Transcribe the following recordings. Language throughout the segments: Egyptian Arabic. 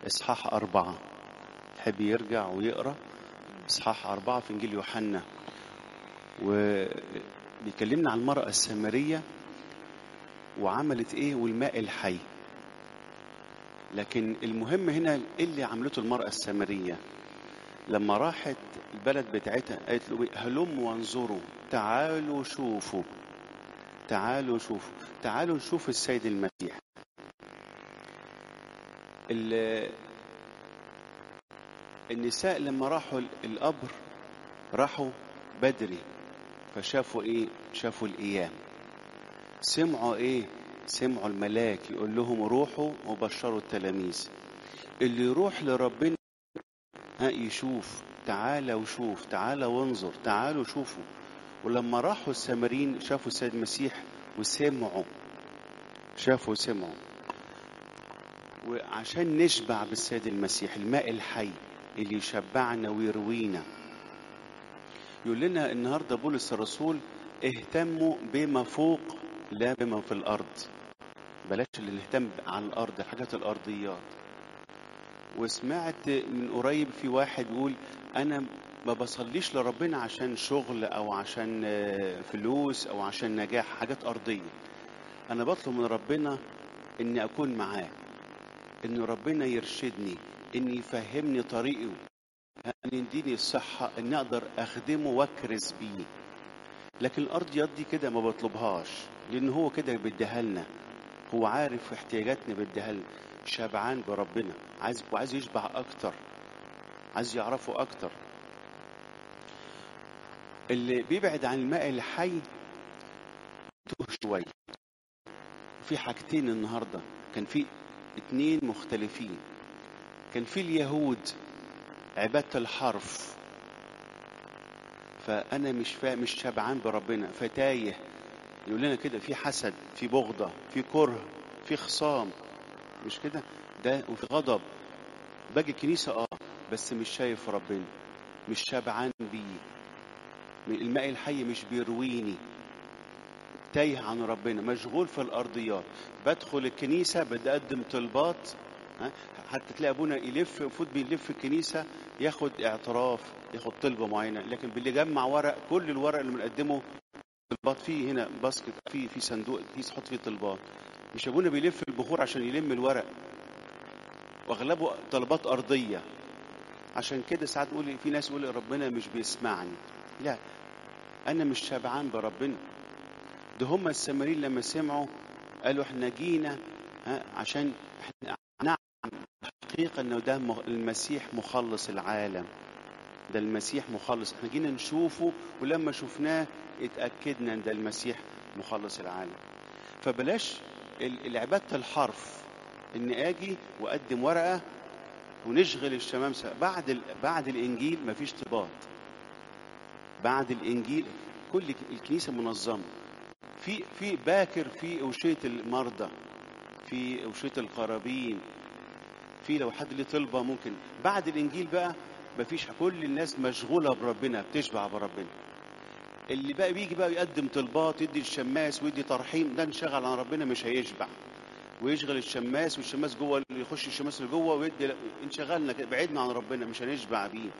إصحاح أربعة يحب يرجع ويقرأ إصحاح أربعة في إنجيل يوحنا وبيكلمنا عن المرأة السامرية وعملت إيه والماء الحي لكن المهم هنا إيه اللي عملته المرأة السامرية لما راحت البلد بتاعتها قالت له هلم وانظروا تعالوا شوفوا تعالوا شوفوا تعالوا نشوف السيد المسيح ال- النساء لما راحوا القبر راحوا بدري فشافوا ايه شافوا الايام سمعوا ايه سمعوا الملاك يقول لهم روحوا وبشروا التلاميذ اللي يروح لربنا ها يشوف تعالى وشوف تعالى وانظر تعالوا شوفوا ولما راحوا السامرين شافوا السيد المسيح وسمعوا شافوا وسمعوا وعشان نشبع بالسيد المسيح الماء الحي اللي يشبعنا ويروينا يقول لنا النهارده بولس الرسول اهتموا بما فوق لا بما في الارض بلاش اللي نهتم على الارض الحاجات الارضيات وسمعت من قريب في واحد يقول انا ما بصليش لربنا عشان شغل او عشان آه، فلوس او عشان نجاح حاجات ارضيه انا بطلب من ربنا اني اكون معاه ان ربنا يرشدني ان يفهمني طريقه ان يديني الصحه ان اقدر اخدمه واكرز بيه لكن الارضيات دي كده ما بطلبهاش لان هو كده بيديها لنا هو عارف احتياجاتنا بيديها لنا شبعان بربنا عايز وعايز يشبع اكتر عايز يعرفه اكتر اللي بيبعد عن الماء الحي توه شويه في حاجتين النهارده كان في اتنين مختلفين كان في اليهود عبادة الحرف فأنا مش فا... مش شبعان بربنا فتايه يقول لنا كده في حسد في بغضة في كره في خصام مش كده ده وفي غضب باجي الكنيسة اه بس مش شايف ربنا مش شبعان بيه الماء الحي مش بيرويني تايه عن ربنا مشغول في الارضيات بدخل الكنيسه بدي اقدم طلبات ها؟ حتى تلاقي ابونا يلف فوت بيلف الكنيسه ياخد اعتراف ياخد طلبه معينه لكن باللي جمع ورق كل الورق اللي بنقدمه طلبات فيه هنا باسكت فيه في صندوق فيه يحط فيه طلبات مش ابونا بيلف البخور عشان يلم الورق واغلبه طلبات ارضيه عشان كده ساعات نقول في ناس يقول ربنا مش بيسمعني لا انا مش شبعان بربنا ده هم السامريين لما سمعوا قالوا احنا جينا ها عشان احنا نعم الحقيقة انه ده مخ- المسيح مخلص العالم ده المسيح مخلص احنا جينا نشوفه ولما شفناه اتأكدنا ان ده المسيح مخلص العالم فبلاش ال- العبادة الحرف ان اجي واقدم ورقة ونشغل الشمامسة بعد ال... بعد الانجيل مفيش طباط بعد الانجيل كل الكنيسة منظمة في في باكر في أوشية المرضى في أوشية القرابين في لو حد ليه طلبة ممكن بعد الإنجيل بقى مفيش كل الناس مشغولة بربنا بتشبع بربنا اللي بقى بيجي بقى يقدم طلبات يدي الشماس ويدي ترحيم ده انشغل عن ربنا مش هيشبع ويشغل الشماس والشماس جوه اللي يخش الشماس اللي جوه ويدي انشغلنا كده بعدنا عن ربنا مش هنشبع بيه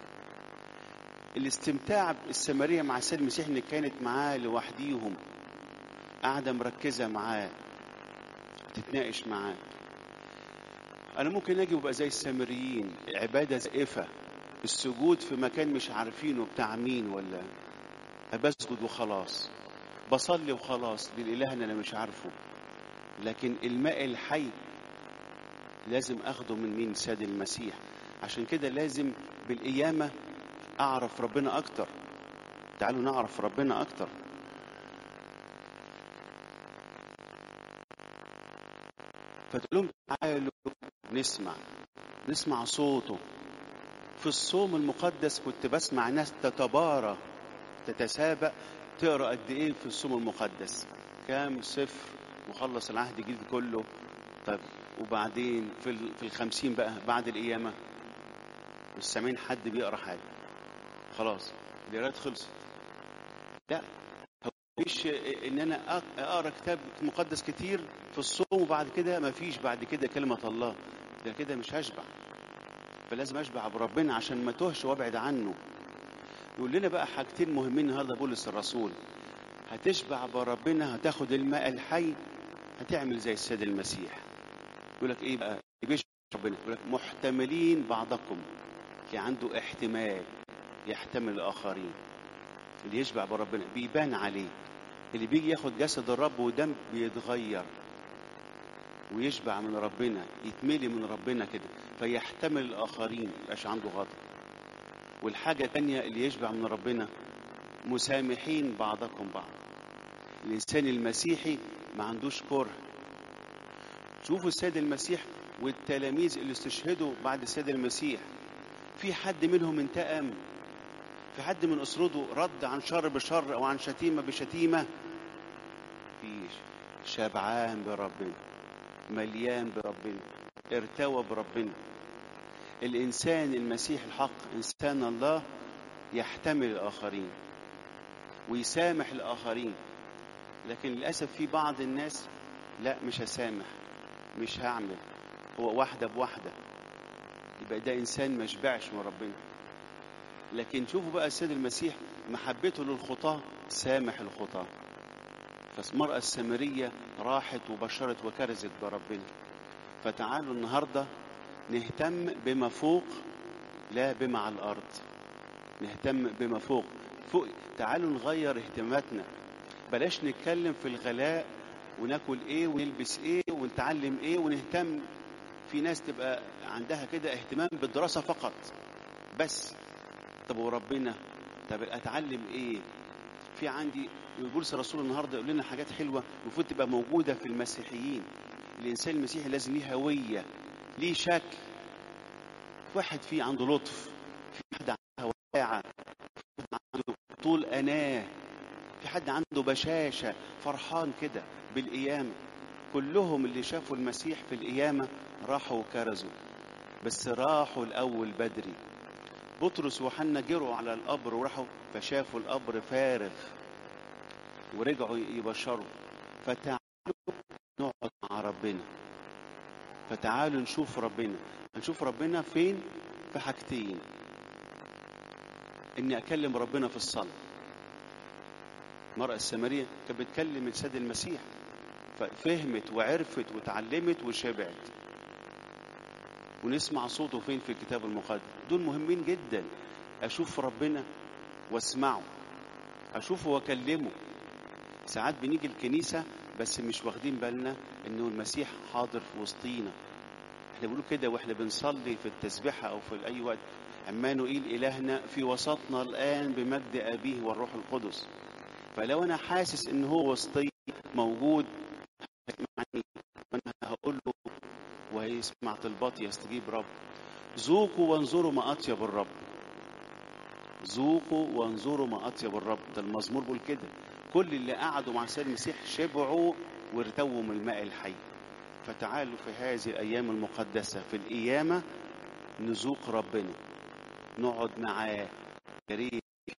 الاستمتاع السامريه مع السيد المسيح ان كانت معاه لوحديهم قاعده مركزه معاه تتناقش معاه انا ممكن اجي وابقى زي السامريين عباده زائفه السجود في مكان مش عارفينه بتاع مين ولا بسجد وخلاص بصلي وخلاص للاله اللي انا مش عارفه لكن الماء الحي لازم اخده من مين سيد المسيح عشان كده لازم بالقيامه اعرف ربنا اكتر تعالوا نعرف ربنا اكتر فتقول لهم تعالوا نسمع نسمع صوته في الصوم المقدس كنت بسمع ناس تتبارى تتسابق تقرا قد ايه في الصوم المقدس كام سفر مخلص العهد الجديد كله طب وبعدين في ال- في الخمسين بقى بعد القيامه مش سامعين حد بيقرا حاجه خلاص القراءات خلصت لا هو مش ان انا أق- اقرا كتاب مقدس كتير في الصوم وبعد كده ما فيش بعد كده كلمه الله ده كده مش هشبع فلازم اشبع بربنا عشان ما توهش وابعد عنه يقول لنا بقى حاجتين مهمين النهارده بولس الرسول هتشبع بربنا هتاخد الماء الحي هتعمل زي السيد المسيح يقول لك ايه بقى بيشبع ربنا يقول لك محتملين بعضكم اللي عنده احتمال يحتمل الاخرين اللي يشبع بربنا بيبان عليه اللي بيجي ياخد جسد الرب ودم بيتغير ويشبع من ربنا يتملي من ربنا كده فيحتمل الاخرين ميبقاش عنده غضب والحاجة التانية اللي يشبع من ربنا مسامحين بعضكم بعض الإنسان المسيحي ما عندوش كره شوفوا السيد المسيح والتلاميذ اللي استشهدوا بعد السيد المسيح في حد منهم انتقم في حد من أسرته رد عن شر بشر أو عن شتيمة بشتيمة فيش شبعان بربنا مليان بربنا ارتوى بربنا الإنسان المسيح الحق إنسان الله يحتمل الآخرين ويسامح الآخرين لكن للأسف في بعض الناس لا مش هسامح مش هعمل هو واحدة بواحدة يبقى ده إنسان ما شبعش من ربنا لكن شوفوا بقى السيد المسيح محبته للخطاة سامح الخطاة فالمرأة السامرية راحت وبشرت وكرزت بربنا فتعالوا النهارده نهتم بما فوق لا بما على الارض نهتم بما فوق فوق تعالوا نغير اهتماماتنا بلاش نتكلم في الغلاء وناكل ايه ونلبس ايه ونتعلم ايه ونهتم في ناس تبقى عندها كده اهتمام بالدراسه فقط بس طب وربنا طب اتعلم ايه في عندي بولس الرسول النهارده يقول لنا حاجات حلوه المفروض تبقى موجوده في المسيحيين الانسان المسيحي لازم ليه هويه ليه شكل واحد فيه عنده لطف في حد عنده وداعة في حد عنده طول أناه في حد عنده بشاشة فرحان كده بالقيامة كلهم اللي شافوا المسيح في القيامة راحوا وكرزوا بس راحوا الأول بدري بطرس وحنا جروا على القبر وراحوا فشافوا القبر فارغ ورجعوا يبشروا فتعالوا نقعد مع ربنا فتعالوا نشوف ربنا هنشوف ربنا فين في حاجتين اني اكلم ربنا في الصلاه المرأة السامرية كانت بتكلم السيد المسيح ففهمت وعرفت وتعلمت وشبعت ونسمع صوته فين في الكتاب المقدس دول مهمين جدا اشوف ربنا واسمعه اشوفه واكلمه ساعات بنيجي الكنيسة بس مش واخدين بالنا انه المسيح حاضر في وسطينا احنا بنقول كده واحنا بنصلي في التسبيحة او في اي وقت عمانوئيل الهنا في وسطنا الان بمجد ابيه والروح القدس فلو انا حاسس ان هو وسطي موجود هيسمعني وانا هقول له وهيسمع طلباتي يستجيب رب ذوقوا وانظروا ما اطيب الرب ذوقوا وانظروا ما اطيب الرب ده المزمور بيقول كده كل اللي قعدوا مع السيد المسيح شبعوا وارتووا من الماء الحي فتعالوا في هذه الايام المقدسه في القيامه نذوق ربنا نقعد معاه يا ريت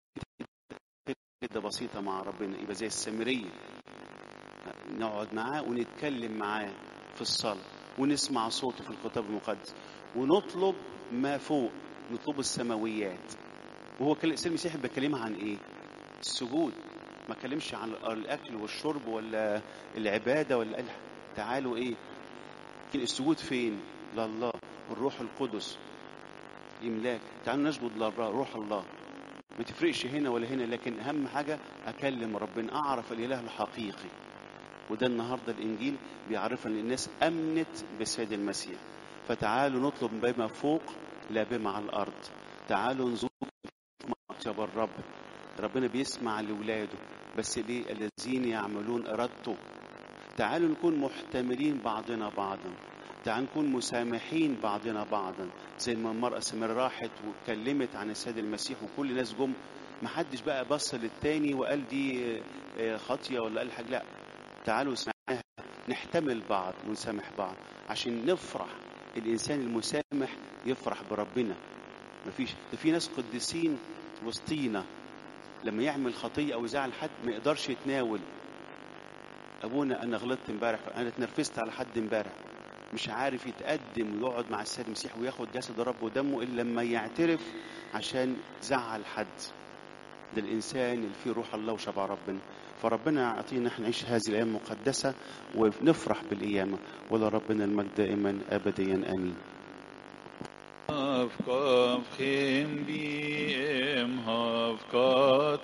كده بسيطه مع ربنا يبقى زي السامريه نقعد معاه ونتكلم معاه في الصلاه ونسمع صوته في الكتاب المقدس ونطلب ما فوق نطلب السماويات وهو السيد المسيح بيكلمها عن ايه السجود ما كلمش عن الاكل والشرب ولا العباده ولا قال تعالوا ايه السجود فين لله الروح القدس يملاك تعالوا نسجد لله روح الله ما تفرقش هنا ولا هنا لكن اهم حاجه اكلم ربنا اعرف الاله الحقيقي وده النهارده الانجيل بيعرفنا ان الناس امنت بالسيد المسيح فتعالوا نطلب بما فوق لا بما على الارض تعالوا نذوق مكتب الرب ربنا بيسمع لاولاده بس ليه الذين يعملون ارادته تعالوا نكون محتملين بعضنا بعضا تعالوا نكون مسامحين بعضنا بعضا زي ما المرأة سمير راحت واتكلمت عن السيد المسيح وكل الناس جم ما حدش بقى بص للتاني وقال دي خطية ولا قال حاجة لا تعالوا اسمعها نحتمل بعض ونسامح بعض عشان نفرح الإنسان المسامح يفرح بربنا مفيش ده في ناس قديسين وسطينا لما يعمل خطية أو يزعل حد ما يقدرش يتناول أبونا أنا غلطت امبارح أنا اتنرفزت على حد امبارح مش عارف يتقدم ويقعد مع السيد المسيح وياخد جسد الرب ودمه الا لما يعترف عشان زعل حد ده الانسان اللي فيه روح الله وشبع ربنا فربنا يعطينا احنا نعيش هذه الايام المقدسه ونفرح بالقيامه ولا ربنا المجد دائما ابديا امين Havkav chem bi em havkat